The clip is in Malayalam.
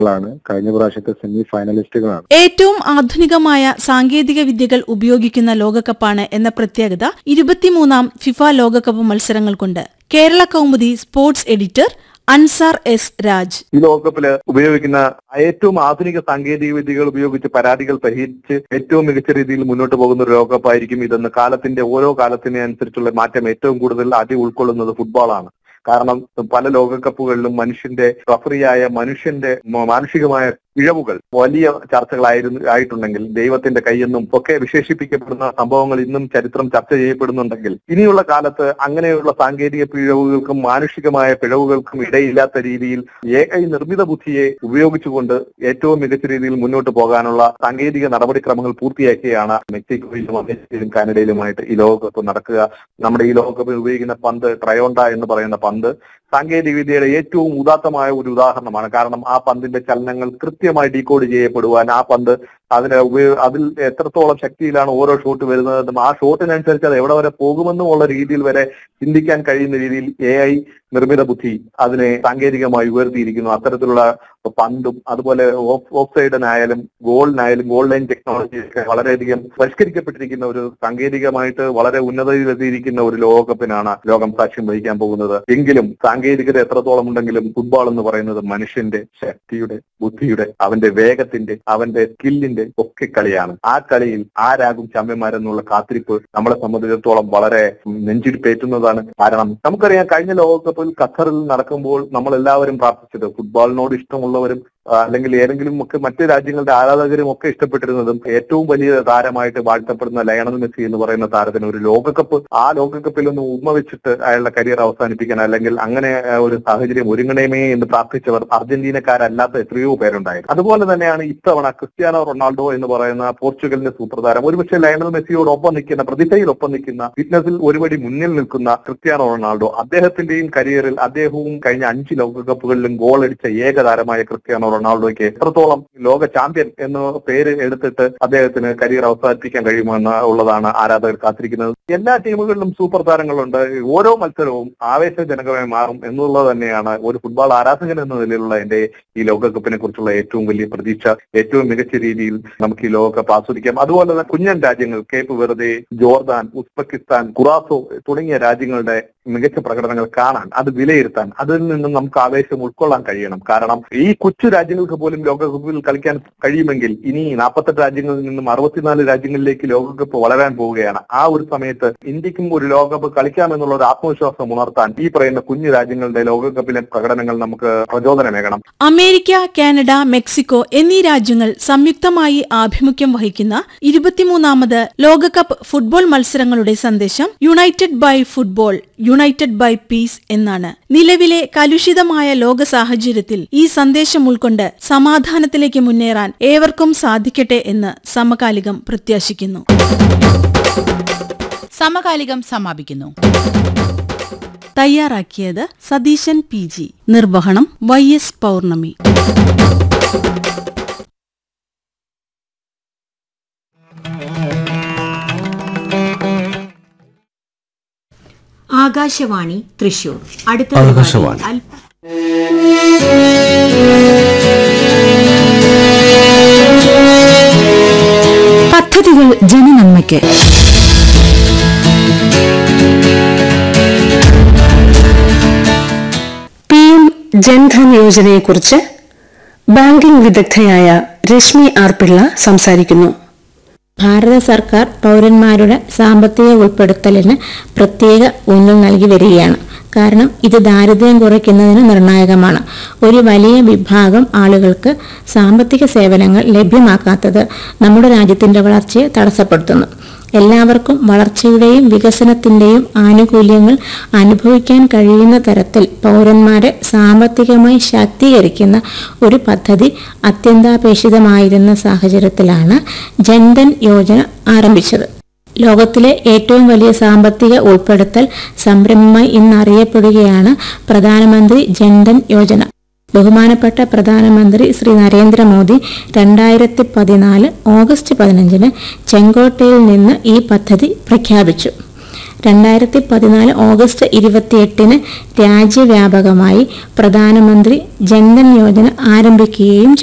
ാണ് കഴിഞ്ഞ പ്രാവശ്യത്തെ സെമി ഫൈനലിസ്റ്റുകളാണ് ഏറ്റവും ആധുനികമായ സാങ്കേതിക വിദ്യകൾ ഉപയോഗിക്കുന്ന ലോകകപ്പാണ് എന്ന പ്രത്യേകത ഇരുപത്തിമൂന്നാം ഫിഫ ലോകകപ്പ് മത്സരങ്ങൾക്കുണ്ട് Kerala Kaumudi sports editor Ansar S Raj ഈ ലോകകപ്പില് ഉപയോഗിക്കുന്ന ഏറ്റവും ആധുനിക സാങ്കേതിക വിദ്യകൾ ഉപയോഗിച്ച് പരാതികൾ പരിഹരിച്ച് ഏറ്റവും മികച്ച രീതിയിൽ മുന്നോട്ട് പോകുന്ന ഒരു ലോകകപ്പായിരിക്കും ഇതെന്ന് കാലത്തിന്റെ ഓരോ കാലത്തിനെ അനുസരിച്ചുള്ള മാറ്റം ഏറ്റവും കൂടുതൽ ആദ്യം ഉൾക്കൊള്ളുന്നത് ഫുട്ബോളാണ് കാരണം പല ലോകകപ്പുകളിലും മനുഷ്യന്റെ റഫറിയായ മനുഷ്യന്റെ മ- മാനുഷികമായ പിഴവുകൾ വലിയ ചർച്ചകളായിരുന്നു ആയിട്ടുണ്ടെങ്കിൽ ദൈവത്തിന്റെ കൈയെന്നും ഒക്കെ വിശേഷിപ്പിക്കപ്പെടുന്ന സംഭവങ്ങൾ ഇന്നും ചരിത്രം ചർച്ച ചെയ്യപ്പെടുന്നുണ്ടെങ്കിൽ ഇനിയുള്ള കാലത്ത് അങ്ങനെയുള്ള സാങ്കേതിക പിഴവുകൾക്കും മാനുഷികമായ പിഴവുകൾക്കും ഇടയില്ലാത്ത രീതിയിൽ എ ഐ നിർമ്മിത ബുദ്ധിയെ ഉപയോഗിച്ചുകൊണ്ട് ഏറ്റവും മികച്ച രീതിയിൽ മുന്നോട്ട് പോകാനുള്ള സാങ്കേതിക നടപടിക്രമങ്ങൾ പൂർത്തിയാക്കിയാണ് മെക്സിക്കോയിലും അമേരിക്കയിലും കാനഡയിലുമായിട്ട് ഈ ലോകകപ്പ് നടക്കുക നമ്മുടെ ഈ ലോകകപ്പിൽ ഉപയോഗിക്കുന്ന പന്ത് ട്രയോണ്ട എന്ന് പറയുന്ന പന്ത് സാങ്കേതിക വിദ്യയുടെ ഏറ്റവും ഉദാത്തമായ ഒരു ഉദാഹരണമാണ് കാരണം ആ പന്തിന്റെ ചലനങ്ങൾ കൃത്യമായി ഡീകോഡ് ചെയ്യപ്പെടുവാൻ ആ പന്ത് അതിന് ഉപയോഗ അതിൽ എത്രത്തോളം ശക്തിയിലാണ് ഓരോ ഷോട്ട് വരുന്നതെന്നും ആ ഷോട്ടിനനുസരിച്ച് അത് എവിടെ വരെ പോകുമെന്നും ഉള്ള രീതിയിൽ വരെ ചിന്തിക്കാൻ കഴിയുന്ന രീതിയിൽ എ ഐ നിർമ്മിത ബുദ്ധി അതിനെ സാങ്കേതികമായി ഉയർത്തിയിരിക്കുന്നു അത്തരത്തിലുള്ള പന്തും അതുപോലെ ഓഫ് ഓഫ് സൈഡിനായാലും ഗോളിനായാലും ഗോൾ ലൈൻ ടെക്നോളജി ഒക്കെ വളരെയധികം പരിഷ്കരിക്കപ്പെട്ടിരിക്കുന്ന ഒരു സാങ്കേതികമായിട്ട് വളരെ ഉന്നതയിലെത്തിയിരിക്കുന്ന ഒരു ലോകകപ്പിനാണ് ലോകം സാക്ഷ്യം വഹിക്കാൻ പോകുന്നത് എങ്കിലും സാങ്കേതികത എത്രത്തോളം ഉണ്ടെങ്കിലും ഫുട്ബോൾ എന്ന് പറയുന്നത് മനുഷ്യന്റെ ശക്തിയുടെ ബുദ്ധിയുടെ അവന്റെ വേഗത്തിന്റെ അവന്റെ സ്കില്ലിന്റെ ഒക്കെ കളിയാണ് ആ കളിയിൽ ആരാകും ചാമ്പ്യന്മാരെന്നുള്ള കാത്തിരിപ്പ് നമ്മളെ സംബന്ധിച്ചിടത്തോളം വളരെ നെഞ്ചിടിപ്പേറ്റുന്നതാണ് കാരണം നമുക്കറിയാം കഴിഞ്ഞ ലോകകപ്പിൽ ഖത്തറിൽ നടക്കുമ്പോൾ നമ്മൾ എല്ലാവരും പ്രാർത്ഥിച്ചത് ഫുട്ബോളിനോട് ഇഷ്ടമുള്ളവരും ആ, അല്ലെങ്കിൽ ഏതെങ്കിലും ഒക്കെ മറ്റ് രാജ്യങ്ങളുടെ ആരാധകരും ഒക്കെ ഇഷ്ടപ്പെട്ടിരുന്നതും ഏറ്റവും വലിയ താരമായിട്ട് വാഴ്ത്തപ്പെടുന്ന ലയണൽ മെസ്സി എന്ന് പറയുന്ന താരത്തിന് ഒരു ലോകകപ്പ് ആ ലോകകപ്പിൽ ഒന്ന് ഉമ്മ വെച്ചിട്ട് അയാളുടെ കരിയർ അവസാനിപ്പിക്കാൻ അല്ലെങ്കിൽ അങ്ങനെ ആ, ഒരു സാഹചര്യം ഒരുങ്ങണമേ എന്ന് പ്രാർത്ഥിച്ചവർ അർജന്റീനക്കാരല്ലാത്ത എത്രയോ പേരുണ്ടായിരുന്നു അതുപോലെ തന്നെയാണ് ഇത്തവണ ക്രിസ്ത്യാനോ റൊണാൾഡോ എന്ന് പറയുന്ന പോർച്ചുഗലിന്റെ സൂത്രധാരം ഒരുപക്ഷെ ലയണൽ മെസ്സിയോടൊപ്പം നിൽക്കുന്ന പ്രതിഭയിലൊപ്പം നിൽക്കുന്ന ഫിറ്റ്നസിൽ ഒരുപടി മുന്നിൽ നിൽക്കുന്ന ക്രിസ്ത്യാനോ റൊണാൾഡോ അദ്ദേഹത്തിന്റെയും കരിയറിൽ അദ്ദേഹവും കഴിഞ്ഞ അഞ്ച് ലോകകപ്പുകളിലും ഗോൾ അടിച്ച ഏകതാരമായ ക്രിസ്ത്യാനോ റൊണാൾഡോയ്ക്ക് എത്രത്തോളം ലോക ചാമ്പ്യൻ എന്ന പേര് എടുത്തിട്ട് അദ്ദേഹത്തിന് കരിയർ അവസാനിപ്പിക്കാൻ കഴിയുമെന്ന് ഉള്ളതാണ് ആരാധകർ കാത്തിരിക്കുന്നത് എല്ലാ ടീമുകളിലും സൂപ്പർ താരങ്ങളുണ്ട് ഓരോ മത്സരവും ആവേശജനകമായി മാറും എന്നുള്ളത് തന്നെയാണ് ഒരു ഫുട്ബോൾ ആരാധകൻ എന്ന നിലയിലുള്ള എന്റെ ഈ ലോകകപ്പിനെ കുറിച്ചുള്ള ഏറ്റവും വലിയ പ്രതീക്ഷ ഏറ്റവും മികച്ച രീതിയിൽ നമുക്ക് ഈ ലോകകപ്പ് ആസ്വദിക്കാം അതുപോലെ തന്നെ കുഞ്ഞൻ രാജ്യങ്ങൾ കേപ്പ് വെറുതെ ജോർദാൻ ഉസ്ബെക്കിസ്ഥാൻ കുറാസോ തുടങ്ങിയ രാജ്യങ്ങളുടെ മികച്ച പ്രകടനങ്ങൾ കാണാൻ അത് വിലയിരുത്താൻ അതിൽ നിന്നും നമുക്ക് ആവേശം ഉൾക്കൊള്ളാൻ കഴിയണം കാരണം ഈ കൊച്ചു രാജ്യങ്ങൾക്ക് പോലും ലോകകപ്പിൽ കളിക്കാൻ കഴിയുമെങ്കിൽ ഇനി നാൽപ്പത്തെട്ട് രാജ്യങ്ങളിൽ നിന്നും അറുപത്തിനാല് രാജ്യങ്ങളിലേക്ക് ലോകകപ്പ് വളരാൻ പോവുകയാണ് ആ ഒരു സമയത്ത് ഇന്ത്യക്കും ഒരു ലോകകപ്പ് കളിക്കാമെന്നുള്ള ഒരു ആത്മവിശ്വാസം ഉണർത്താൻ ഈ പറയുന്ന കുഞ്ഞു രാജ്യങ്ങളുടെ ലോകകപ്പിലെ പ്രകടനങ്ങൾ നമുക്ക് പ്രചോദനമേകണം അമേരിക്ക കാനഡ മെക്സിക്കോ എന്നീ രാജ്യങ്ങൾ സംയുക്തമായി ആഭിമുഖ്യം വഹിക്കുന്ന ഇരുപത്തിമൂന്നാമത് ലോകകപ്പ് ഫുട്ബോൾ മത്സരങ്ങളുടെ സന്ദേശം united by football united by peace എന്നാണ് നിലവിലെ കലുഷിതമായ ലോക സാഹചര്യത്തിൽ ഈ സന്ദേശം ഉൾക്കൊണ്ട് സമാധാനത്തിലേക്ക് മുന്നേറാൻ ഏവർക്കും സാധിക്കട്ടെ എന്ന് സമകാലികം പ്രത്യാശിക്കുന്നു സമകാലികം സമാപിക്കുന്നു തയ്യാറാക്കിയത് സതീശൻ പി ജി നിർവഹണം വൈ എസ് പൗർണമി ആകാശവാണി തൃശൂർ അടുത്ത ആകാശവാണി. പരിപാടി അല്പ പദ്ധതികൾ ജനനന്മയ്ക്ക് പി എം ജൻധൻ യോജനയെക്കുറിച്ച് ബാങ്കിംഗ് വിദഗ്ധയായ രശ്മി ആർ പിള്ള സംസാരിക്കുന്നു ഭാരത സർക്കാർ പൗരന്മാരുടെ സാമ്പത്തിക ഉൾപ്പെടുത്തലിന് പ്രത്യേക ഊന്നൽ നൽകി വരികയാണ് കാരണം ഇത് ദാരിദ്ര്യം കുറയ്ക്കുന്നതിന് നിർണായകമാണ് ഒരു വലിയ വിഭാഗം ആളുകൾക്ക് സാമ്പത്തിക സേവനങ്ങൾ ലഭ്യമാക്കാത്തത് നമ്മുടെ രാജ്യത്തിന്റെ വളർച്ചയെ തടസ്സപ്പെടുത്തുന്നു എല്ലാവർക്കും വളർച്ചയുടെയും വികസനത്തിന്റെയും ആനുകൂല്യങ്ങൾ അനുഭവിക്കാൻ കഴിയുന്ന തരത്തിൽ പൗരന്മാരെ സാമ്പത്തികമായി ശാക്തീകരിക്കുന്ന ഒരു പദ്ധതി അത്യന്താപേക്ഷിതമായിരുന്ന സാഹചര്യത്തിലാണ് ജൻധൻ യോജന ആരംഭിച്ചത് ലോകത്തിലെ ഏറ്റവും വലിയ സാമ്പത്തിക ഉൾപ്പെടുത്തൽ സംരംഭമായി ഇന്നറിയപ്പെടുകയാണ് പ്രധാനമന്ത്രി ജൻധൻ യോജന ബഹുമാനപ്പെട്ട പ്രധാനമന്ത്രി ശ്രീ നരേന്ദ്രമോദി രണ്ടായിരത്തി പതിനാല് ഓഗസ്റ്റ് പതിനഞ്ചിന് ചെങ്കോട്ടയിൽ നിന്ന് ഈ പദ്ധതി പ്രഖ്യാപിച്ചു രണ്ടായിരത്തി പതിനാല് ഓഗസ്റ്റ് ഇരുപത്തിയെട്ടിന് രാജ്യവ്യാപകമായി പ്രധാനമന്ത്രി ജൻധൻ യോജന ആരംഭിക്കുകയും